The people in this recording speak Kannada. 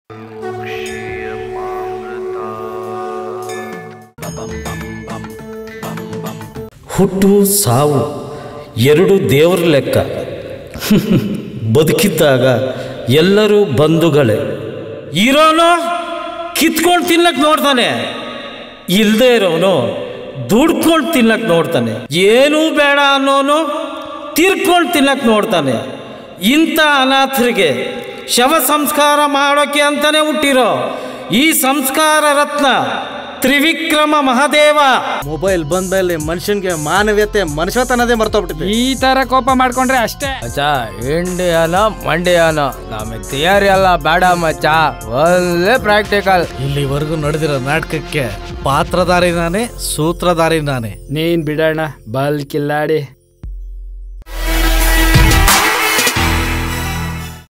ಹುಟ್ಟು ಸಾವು ಎರಡು ದೇವರ ಲೆಕ್ಕ ಬದುಕಿದ್ದಾಗ ಎಲ್ಲರೂ ಬಂಧುಗಳೇ ಇರೋನು ಕಿತ್ಕೊಂಡು ತಿನ್ನಕ್ ನೋಡ್ತಾನೆ ಇಲ್ಲದೆ ಇರೋನು ದುಡ್ಕೊಂಡು ತಿನ್ನಕ್ ನೋಡ್ತಾನೆ ಏನೂ ಬೇಡ ಅನ್ನೋನು ತೀರ್ಕೊಂಡು ತಿನ್ನಕ್ ನೋಡ್ತಾನೆ ಇಂಥ ಅನಾಥರಿಗೆ ಶವ ಸಂಸ್ಕಾರ ಮಾಡೋಕೆ ಅಂತಾನೆ ಹುಟ್ಟಿರೋ ಈ ಸಂಸ್ಕಾರ ರತ್ನ ತ್ರಿವಿಕ್ರಮ ಮಹಾದೇವ ಮೊಬೈಲ್ ಬಂದ ಮೇಲೆ ಮನುಷ್ಯನ್ಗೆ ಮಾನವೀಯತೆ ಮನುಷ್ಯತನದೇ ಮರ್ತೋಗ್ಬಿಟ್ಟಿದೆ ಈ ತರ ಕೋಪ ಮಾಡ್ಕೊಂಡ್ರೆ ಅಷ್ಟೇ ಮಚ್ಚ ಇಂಡಿಯಾನ ಮಂಡಿಯಾನ ನಮಗೆ ಥಿಯರಿ ಎಲ್ಲ ಬೇಡ ಮಚ್ಚ ಒಳ್ಳೆ ಪ್ರಾಕ್ಟಿಕಲ್ ಇಲ್ಲಿವರೆಗೂ ನಡೆದಿರೋ ನಾಟಕಕ್ಕೆ ಪಾತ್ರಧಾರಿ ನಾನೇ ಸೂತ್ರಧಾರಿ ನಾನೇ ನೀನ್ ಬಿಡೋಣ ಬಲ್ ಕಿಲ್ಲಾಡಿ